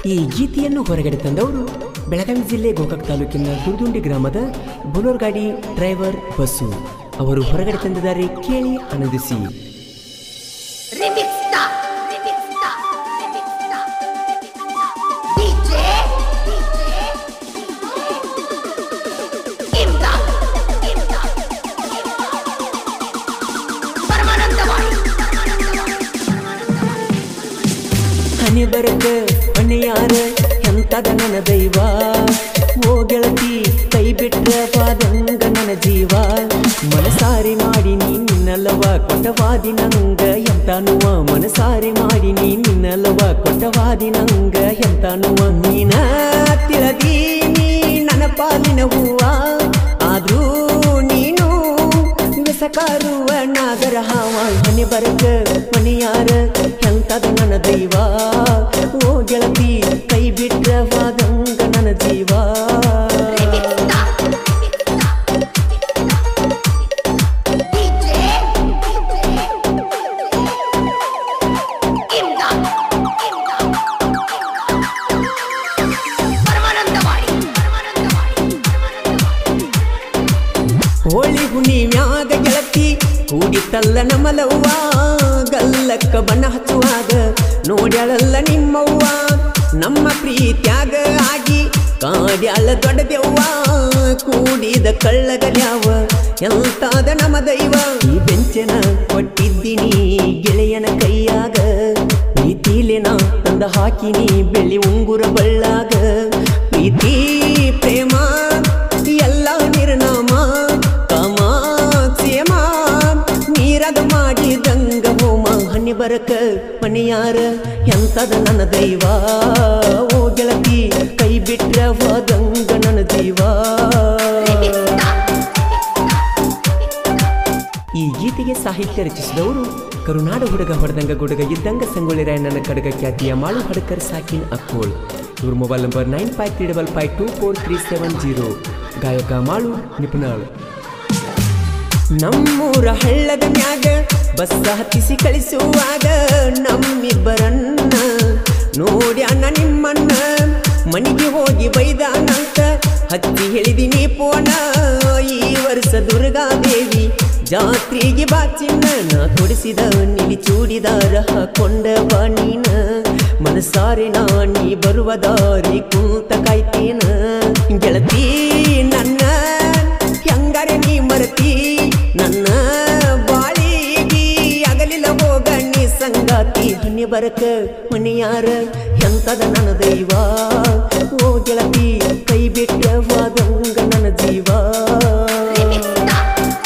ಈ ಗೀತೆಯನ್ನು ಹೊರಗಡೆ ತಂದವರು ಬೆಳಗಾವಿ ಜಿಲ್ಲೆ ಗೋಕಾಕ್ ತಾಲೂಕಿನ ದುರ್ದುಂಡಿ ಗ್ರಾಮದ ಬುಲೋರ್ ಗಾಡಿ ಡ್ರೈವರ್ ಬಸ್ಸು ಅವರು ಹೊರಗಡೆ ತಂದಿದ್ದಾರೆ ಕೇಳಿ ಆನಂದಿಸಿ Remix Star, Remix Star, Remix Star, DJ, DJ, Imdad, Imdad, Paramanandawadi ಹನಿ ಬರಕ ಮನೆಯಾರ ಎಂತದ ನನ್ನ ದೈವ ಓ ಗೆಳತಿ ಕೈ ಬಿಟ್ರ ಪಾದಂಗ ನನ್ನ ಜೀವ ಮನಸಾರಿ ಮಾಡಿ ನೀ ನಿನ್ನಲ್ಲವ ಕೊಟ್ಟವಾದಿ ನಂಗ ಎಂತಾನುವ ಮನಸಾರಿ ಮಾಡಿ ನೀ ನಿನ್ನಲ್ಲವ ಕೊಟ್ಟವಾದಿ ನಂಗ ಎಂತಾನುವ ನೀನ ತಿಳದೀನಿ ನನ್ನ ಪಾಲಿನ ಹೂವ ಆದ್ರೂ ನೀನು ವಿಸಕಾರುವ ನಾಗರ ಹಾವ ಹನಿ ಬರಕ ಮನೆಯಾರ ಎಂತದ ನನ್ನ ದೈವ ಓ ಗೆಳತಿ ಕೈ ಬಿಟ್ರವಾದಂಗ ನನ್ನ ಜೀವ Remix Star, DJ, Imdad, Imdad, Paramanandawadi Paramanandawadi Holi ಹುಣ್ಣಿಮ್ಯಾಗ ಗೆಳತಿ ಕೂಡಿತಲ್ಲ ನಮ್ಮಲವ್ವ ಗಲ್ಲಕ್ಕ ಬಣ್ಣ ಹಚ್ಚುವಾಗ ನೋಡ್ಯಾಳಲ್ಲ ನಿಮ್ಮವ್ವ ನಮ್ಮ ಪ್ರೀತ್ಯಾಗ ಆಗಿ ಕಾಡ್ಯಾಳ ದೊಡ್ಡದೆವ್ವ ಕೂಡಿದ ಕಳ್ಳಗಲ್ಯಾವ ಎಂತಾದ ನಮ್ಮ ದೈವ ಈ ಬೆಂಚನ ಕೊಟ್ಟಿದ್ದೀನಿ ಗೆಳೆಯನ ಕೈಯಾಗ ಪ್ರೀತಿಲೇನ ತಂದ ಹಾಕಿನಿ ಬೆಳ್ಳಿ ಉಂಗುರ ಬಳ್ಳಾಗ ಪ್ರೀತಿ ಪ್ರೇಮ ಎಲ್ಲ ನಿರ್ನಾಮ ಕಾಮ ಕ್ಷೇಮ ನೀರಾಗ ಮಾಡಿದಂಗ ಹೋಮ ಹನಿ ಬರಕ ಮನೆಯಾರ ಎಂತದ ನನ್ನ ದೈವ ಓ ಗೆಳತಿ ಕೈ ಬಿಟ್ರ ಹೋದಂಗ ನನ್ನ ಜೀವ ಈ ಗೀತೆಗೆ ಸಾಹಿತ್ಯ ರಚಿಸಿದವರು ಕರುನಾಡ ಹುಡುಗ ಹೊಡೆದಂಗ ಗುಡುಗ ಇದ್ದಂಗ ಸಂಗೊಳ್ಳಿ ರಾಯಣ್ಣನ ಕಡಗ ಖ್ಯಾತಿಯ ಮಾಳು ಹಡಕರ್ ಸಾಕಿನ್ ಅಕ್ಕೋಳ್ ಇವ್ರ mobile number nine five three double five two four three seven zero ಗಾಯಕ ಮಾಳು ನಿಪುಣಾಳು ನಮ್ಮೂರ ಹಳ್ಳದ ಮ್ಯಾಗ ಬಸ್ಸ ಹತ್ತಿಸಿ ಕಳಿಸುವಾಗ ನಮ್ಮಿಬ್ಬರನ್ನ ನೋಡ್ಯಾನ ನಿಮ್ಮನ್ನ ಮನಿಗೆ ಹೋಗಿ ಬೈದಾನಂತ ಹಚ್ಚಿ ಹೇಳಿದಿನಿ ಪೋಣ ಈ ವರ್ಷ ದುರ್ಗಾದೇವಿ ಜಾತ್ರೆಗೆ ಬಾಚಿನ್ನ ನಾ ತೊಡಿಸಿದ ನಿಲಿ ಚೂಡಿದಾರ ಹಾಕೊಂಡ ಬಾ ನೀನ ಮನಸಾರೆ ನಾ ನೀ ಬರುವ ದಾರಿ ಕೂತ ಕಾಯ್ತೇನ ಗೆಳತಿ ನನ್ನ ಹೆಂಗಾರೆ ನೀ ಮರತಿ ನನ್ನ ಬಾಳಿಗಿ ಅಗಲಿಲ್ಲ ಹೋಗ ನೀ ಸಂಗಾತಿ ಹನಿ ಬರಕ ಮನೆಯಾರ ಎಂತದ ನನ್ನ ದೈವ ಓ ಗೆಳತಿ ಕೈ ಬಿಟ್ಟವಾದಂಗ ನನ್ನ ಜೀವ Remix Star,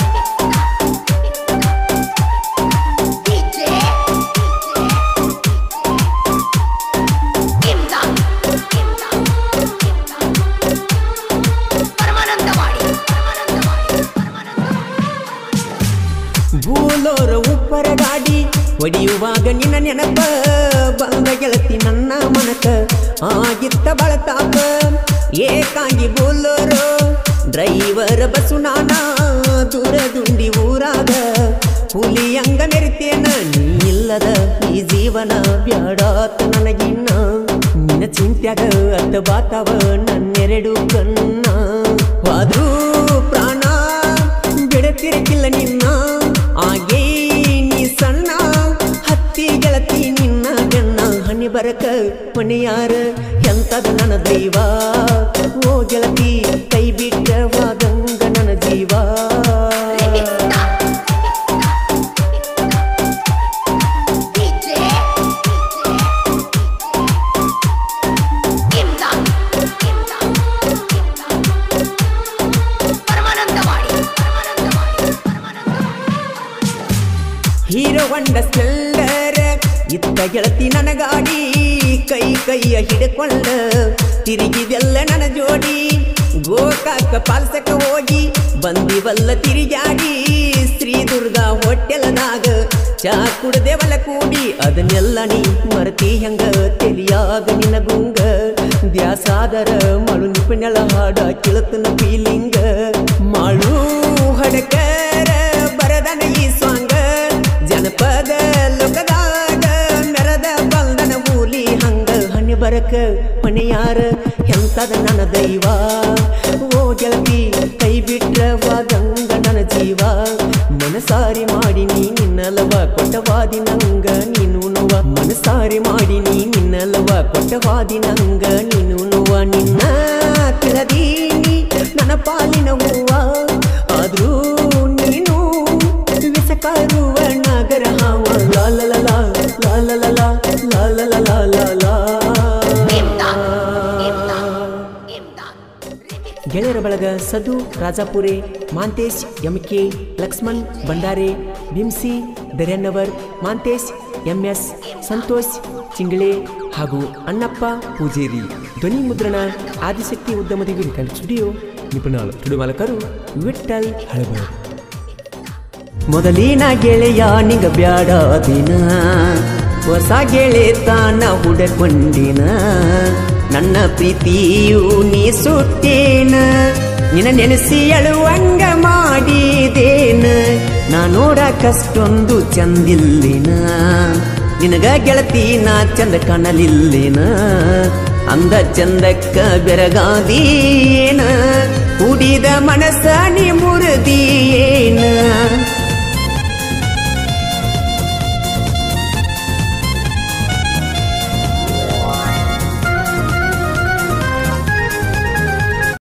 DJ, Imdad, Imdad, Paramanandawadi Paramanandawadi Paramanandawadi ಭೂಲೋರ ಉಪ್ಪರ ಗಾಡಿ ಹೊಡೆಯುವಾಗ ನಿನ್ನ ನೆನಪ ಬಂದ ಗೆಳತಿ ನನ್ನ ಮನಕ ಆಗಿತ್ತ ಬಳತಾಪ ಏಕಾಂಗಿ ಬೂಲೋರು ಡ್ರೈವರ್ ಬಸ್ಸು ನಾನ ದೂರ ದುಂಡಿ ಊರಾಗ ಹುಲಿ ಹಂಗ ಮೆರಿತೇನ ನೀ ಇಲ್ಲದ ಈ ಜೀವನ ಬ್ಯಾಡಾತ ನನಗಿನ್ನ ನಿನ್ನ ಚಿಂತ್ಯಾಗ ಅತ್ತ ಬಾತಾವ ನನ್ನೆರಡು ಕಣ್ಣ ಆದ್ರೂ ಪ್ರಾಣ ಬಿಡತಿರಕಿಲ್ಲ ನಿನ್ನ ಆಗೇ ನೀ ಸಣ್ಣ ಹತ್ತಿ ಗೆಳತಿ ನಿನ್ನ ಗಣ್ಣ ಹನಿ ಬರಕ ಮನೆಯಾರ ಎಂತದ ನನ್ನ ದೈವ ಓ ಗೆಳತಿ ಕೈ ಬಿಟ್ಟವಾದಂಗ ನನ್ನ ಜೀವ Remix Star, DJ, Imdad, Imdad, Paramanandawadi Paramanandawadi Paramanandawadi Hero Honda Splendor ಇತ್ತ ಗೆಳತಿ ನನ್ನ ಗಾಡಿ ಕೈ ಕೈಯ ಹಿಡ್ಕೊಂಡ ತಿರುಗಿದೆಲ್ಲ ನನ್ನ ಜೋಡಿ ಗೋಕಾಕ ಪಾಲ್ಸಕ ಹೋಗಿ ಬಂದಿವಲ್ಲ ತಿರುಗಾಡಿ ಶ್ರೀ ದುರ್ಗಾ ಹೊಟ್ಟೆಲದಾಗ ಚಾ ಕುಡ್ದೇವಲ್ಲ ಕೂಡಿ ಅದನ್ನೆಲ್ಲ ನೀ ಮರತಿ ಹೆಂಗ ತಿಳಿಯಾಗ ನಿನ್ನ ಗುಂಗ ದ್ಯಾಸಾದರ ಮಳು ನಿಪುಣಳ ಹಾಡ ಕೇಳತನ ಫೀಲಿಂಗ ಮಾಳು ಹಡಕರ ಬರದನ ಈ ಸ್ವಾಂಗ ಜನಪದ ಲೋಕದಾಗ ಮೆರದ ಬಂದನ ಮೂಲಿ ಹಂಗ ಹಣಿ ಬರಕ ಮನೆಯಾರ ಎಂತದ ನನ್ನ ದೈವ ಓ ಗೆಳತಿ ಕೈ ಬಿಟ್ರವಾದಂಗ ನನ್ನ ಜೀವ ಮನಸಾರಿ ಮಾಡಿ ನೀ ನಿನ್ನಲವ ಕೊಟ್ಟವಾದಿ ನಂಗ ನೀನು ನುವ ಮನಸಾರಿ ಮಾಡಿ ನೀ ನಿನ್ನಲವ ಕೊಟ್ಟವಾದಿ ನಂಗ ನೀನು ನುವ ನಿನ್ನ ತಿಳದೀನಿ ನನ್ನ ಪಾಲಿನ ಹೂವ ಆದ್ರೂ ನೀನು ವಿಸಕಾರುವ ನಗರ ಹಾವ ಲಾಲ ಲಾಲ ಲಾಲ ಲಾಲ ಲಾಲ ಲಾಲ ಇಮ್ದಾದ್ ಇಮ್ದಾದ್ ಇಮ್ದಾದ್ ರಿಮಿಕ್ಸ್ ಗೆಳೆಯರ ಬಳಗ ಸದು ರಾಜಾಪುರೆ ಮಾಂತೇಶ್ ಎಂಕೆ ಲಕ್ಷ್ಮಣ್ ಭಂಡಾರೆ ಬಿಂಸಿ ದರ್ಯನ್ನವರ್ ಮಾಂತೇಶ್ ಎಂಎಸ್ ಸಂತೋಷ್ ಚಿಂಗಳೆ ಹಾಗೂ ಅಣ್ಣಪ್ಪ ಪೂಜೇರಿ ಧ್ವನಿ ಮುದ್ರಣ ಆದಿಶಕ್ತಿ ಉದ್ಯಮದ ವಿಲ್ಕನ್ ಸ್ಟುಡಿಯೋ ನಿಪುಣಾಳು ತುಡು ಮಾಲಕರು ವಿಠಲ್ ಹಳಬರ್ ಮೊದಲಿನ ಗೆಳೆಯ ನಿಂಗ ಬ್ಯಾಡ ದಿನ ಹೊಸ ಗೆಳೆತನ ಹುಡಕೊಂಡಿನ ನನ್ನ ಪ್ರೀತಿಯು ನೀ ಸುಟ್ಟೇನ ನಿನ್ನ ನೆನೆಸಿ ಅಳುವಂಗ ಮಾಡಿದೇನ ನಾ ನೋಡಕಷ್ಟೊಂದು ಚಂದಿಲ್ಲಿನ ನಿನಗ ಗೆಳತಿ ನಾ ಚಂದ ಕಾಣಲಿಲ್ಲಿನ ಅಂದ ಚಂದಕ್ಕ ಬೆರಗಾದೀನ ಕುಡಿದ ಮನಸ್ಸ ನೀ ಮುರಿದೀನ